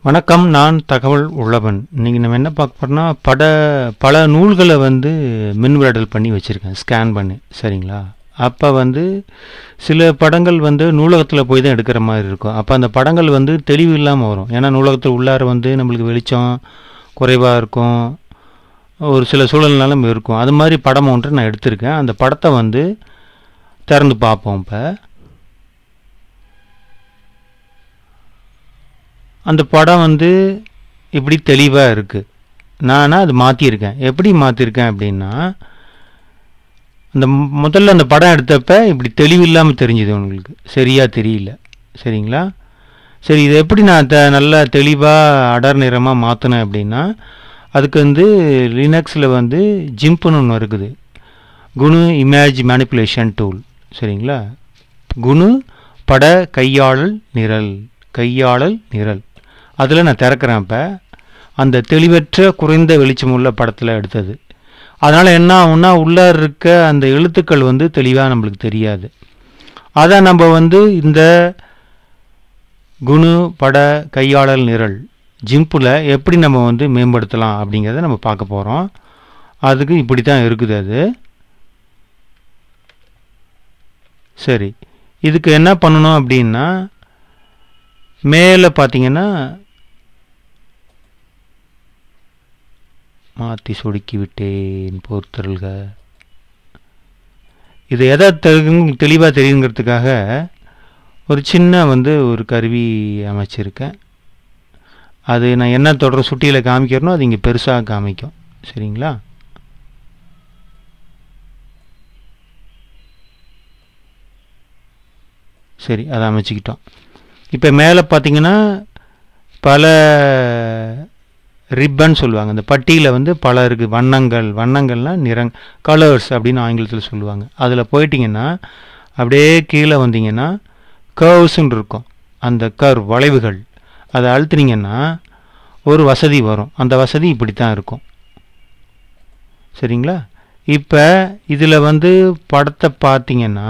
வணக்கம் நான் தகவல் உள்ளவன் இன்னைக்கு நம்ம என்ன பார்க்க போறோம்னா பட பல நூல்களை வந்து மின்விரடல் பண்ணி வச்சுருக்கேன் ஸ்கேன் பண்ணி சரிங்களா அப்போ வந்து சில படங்கள் வந்து நூலகத்தில் போய் தான் எடுக்கிற மாதிரி இருக்கும் அப்போ அந்த படங்கள் வந்து தெளிவு இல்லாமல் வரும் ஏன்னா நூலகத்தில் உள்ளார வந்து நம்மளுக்கு வெளிச்சம் குறைவாக இருக்கும் ஒரு சில சூழல்னாலும் இருக்கும் அது மாதிரி படம் ஒன்று நான் எடுத்திருக்கேன் அந்த படத்தை வந்து திறந்து பார்ப்போம் இப்போ அந்த படம் வந்து இப்படி தெளிவாக இருக்குது நானா அது மாற்றிருக்கேன் எப்படி மாற்றிருக்கேன் அப்படின்னா அந்த மு- முதல்ல அந்த படம் எடுத்தப்ப இப்படி தெளிவு இல்லாமல் தெரிஞ்சுது உங்களுக்கு சரியாக தெரியல சரிங்களா சரி இதை எப்படி நான் த நல்லா தெளிவாக அடர் நிறமாக மாற்றினேன் அப்படின்னா அதுக்கு வந்து லினக்ஸில் வந்து ஜிம்ப்னு ஒன்று இருக்குது குணு இமேஜ் மேனிப்புலேஷன் டூல் சரிங்களா குணு பட கையாளல் நிரல் கையாளல் நிரல் அதில் நான் திறக்கிறேன் இப்போ அந்த தெளிவற்ற குறைந்த வெளிச்சமுள்ள படத்தில் எடுத்தது அதனால் என்ன ஆகும்னா உள்ளே இருக்க அந்த எழுத்துக்கள் வந்து தெளிவாக நம்மளுக்கு தெரியாது அதை நம்ம வந்து இந்த குணு பட கையாளல் நிரல் ஜிம்பில் எப்படி நம்ம வந்து மேம்படுத்தலாம் அப்படிங்கிறத நம்ம பார்க்க போகிறோம் அதுக்கு இப்படி தான் இருக்குது அது சரி இதுக்கு என்ன பண்ணணும் அப்படின்னா மேலே பார்த்தீங்கன்னா மாற்றி சொடுக்கி விட்டேன் பொறுத்தருள்க இது எதை தெளிவாக தெரியுங்கிறதுக்காக ஒரு சின்ன வந்து ஒரு கருவி அமைச்சிருக்கேன் அது நான் என்ன தொடர் சுட்டியில் காமிக்கிறனோ அது இங்கே பெருசாக காமிக்கும் சரிங்களா சரி அதை அமைச்சிக்கிட்டோம் இப்போ மேலே பார்த்தீங்கன்னா பல ரிப்பன் சொல்லுவாங்க அந்த பட்டியில் வந்து பல இருக்குது வண்ணங்கள் வண்ணங்கள்னால் நிறங் கலர்ஸ் அப்படின்னு ஆங்கிலத்தில் சொல்லுவாங்க அதில் போயிட்டீங்கன்னா அப்படியே கீழே வந்தீங்கன்னா கர்வ்ஸ்ன்னு இருக்கும் அந்த கர்வ் வளைவுகள் அதை அழுத்துனீங்கன்னா ஒரு வசதி வரும் அந்த வசதி இப்படி தான் இருக்கும் சரிங்களா இப்போ இதில் வந்து படத்தை பார்த்தீங்கன்னா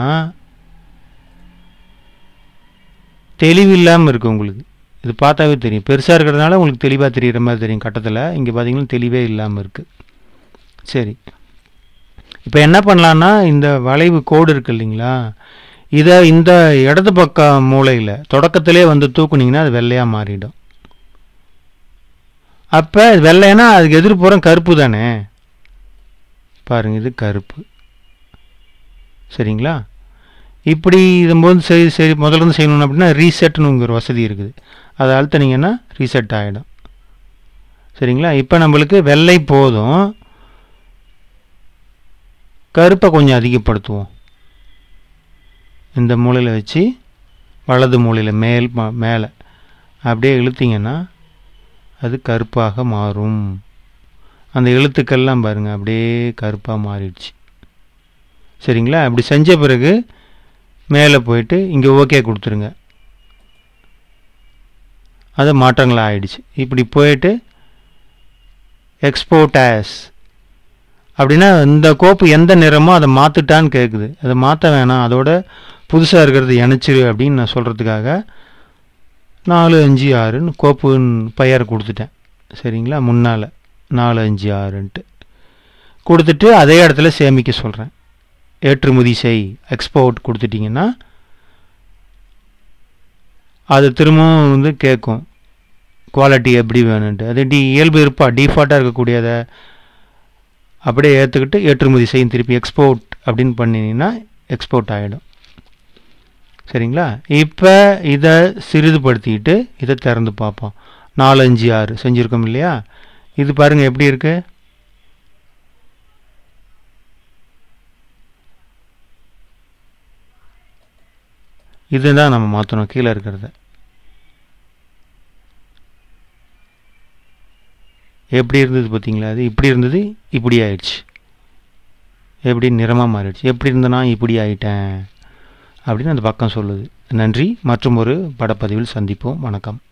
தெளிவில்லாமல் இருக்குது உங்களுக்கு இது பார்த்தாவே தெரியும் பெருசாக இருக்கிறதுனால உங்களுக்கு தெளிவாக தெரிகிற மாதிரி தெரியும் கட்டத்தில் இங்கே பார்த்தீங்கன்னா தெளிவே இல்லாமல் இருக்குது சரி இப்போ என்ன பண்ணலான்னா இந்த வளைவு கோடு இருக்கு இல்லைங்களா இதை இந்த இடது பக்க மூலையில் தொடக்கத்திலே வந்து தூக்குனீங்கன்னா அது வெள்ளையாக மாறிடும் அப்போ வெள்ளைன்னா அதுக்கு எதிர்ப்புறம் கருப்பு தானே பாருங்க இது கருப்பு சரிங்களா இப்படி இதும்போது சரி சரி முதல்ல இருந்து செய்யணும் அப்படின்னா ரீசெட்னு ஒரு வசதி இருக்குது அதை அழுத்தினீங்கன்னா ரீசெட் ஆகிடும் சரிங்களா இப்போ நம்மளுக்கு வெள்ளை போதும் கருப்பை கொஞ்சம் அதிகப்படுத்துவோம் இந்த மூலையில் வச்சு வலது மூலையில் மேல் ம- மேலே அப்படியே இழுத்தீங்கன்னா அது கருப்பாக மாறும் அந்த எழுத்துக்கள்லாம் பாருங்கள் அப்படியே கருப்பாக மாறிடுச்சு சரிங்களா அப்படி செஞ்ச பிறகு மேலே போயிட்டு இங்கே ஓகே கொடுத்துருங்க அது மாற்றங்கள் ஆயிடுச்சு இப்படி போயிட்டு எக்ஸ்போர்ட் ஆஸ் அப்படின்னா இந்த கோப்பு எந்த நிறமோ அதை மாற்றுட்டான்னு கேட்குது அதை மாற்ற வேணாம் அதோட புதுசாக இருக்கிறது இணைச்சிரு அப்படின்னு நான் சொல்கிறதுக்காக நாலு அஞ்சு ஆறுன்னு கோப்புன்னு பெயர் கொடுத்துட்டேன் சரிங்களா முன்னால் நாலு அஞ்சு ஆறுன்ட்டு கொடுத்துட்டு அதே இடத்துல சேமிக்க சொல்கிறேன் ஏற்றுமதி செய் எக்ஸ்போர்ட் கொடுத்துட்டிங்கன்னா அது திரும்பவும் வந்து கேட்கும் குவாலிட்டி எப்படி வேணுன்ட்டு அது டி இயல்பு இருப்பா டிஃபால்ட்டாக இருக்கக்கூடியதை அப்படியே ஏற்றுக்கிட்டு ஏற்றுமதி செய்யும் திருப்பி எக்ஸ்போர்ட் அப்படின்னு பண்ணினீங்கன்னா எக்ஸ்போர்ட் ஆகிடும் சரிங்களா இப்போ இதை சிறிதுபடுத்திக்கிட்டு இதை திறந்து பார்ப்போம் நாலு அஞ்சு ஆறு செஞ்சுருக்கோம் இல்லையா இது பாருங்கள் எப்படி இருக்குது இதுதான் நம்ம மாற்றணும் கீழே இருக்கிறத எப்படி இருந்தது பார்த்தீங்களா அது இப்படி இருந்தது இப்படி ஆயிடுச்சு எப்படி நிறமாக மாறிடுச்சு எப்படி இருந்தனா இப்படி ஆயிட்டேன் அப்படின்னு அந்த பக்கம் சொல்லுது நன்றி மற்றும் ஒரு படப்பதிவில் சந்திப்போம் வணக்கம்